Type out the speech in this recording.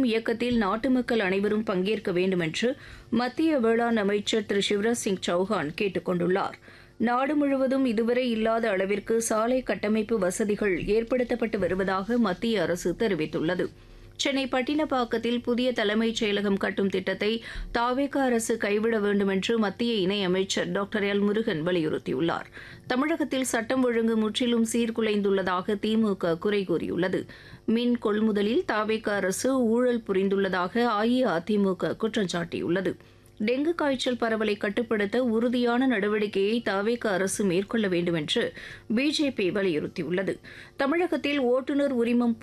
இயக்கத்தில் நாட்டு மக்கள் அனைவரும் பங்கேற்க வேண்டும் என்று மத்திய வேளாண் அமைச்சர் திரு சிவராஜ் சிங் சௌஹான் கேட்டுக் கொண்டுள்ளார் நாடு முழுவதும் இதுவரை இல்லாத அளவிற்கு சாலை கட்டமைப்பு வசதிகள் ஏற்படுத்தப்பட்டு வருவதாக மத்திய அரசு தெரிவித்துள்ளது சென்னை பட்டினப்பாக்கத்தில் புதிய தலைமைச் செயலகம் கட்டும் திட்டத்தை தாவேக அரசு கைவிட வேண்டும் என்று மத்திய இணையமைச்சர் டாக்டர் எல் முருகன் வலியுறுத்தியுள்ளார் தமிழகத்தில் சட்டம் ஒழுங்கு முற்றிலும் சீர்குலைந்துள்ளதாக திமுக குறை கூறியுள்ளது மின் கொள்முதலில் தாவேக அரசு ஊழல் புரிந்துள்ளதாக அஇஅதிமுக குற்றம் சாட்டியுள்ளது டெங்கு காய்ச்சல் பரவலை கட்டுப்படுத்த உறுதியான நடவடிக்கையை தாவேக அரசு மேற்கொள்ள வேண்டும் என்று பிஜேபி வலியுறுத்தியுள்ளது தமிழகத்தில் ஓட்டுநர் உரிமம்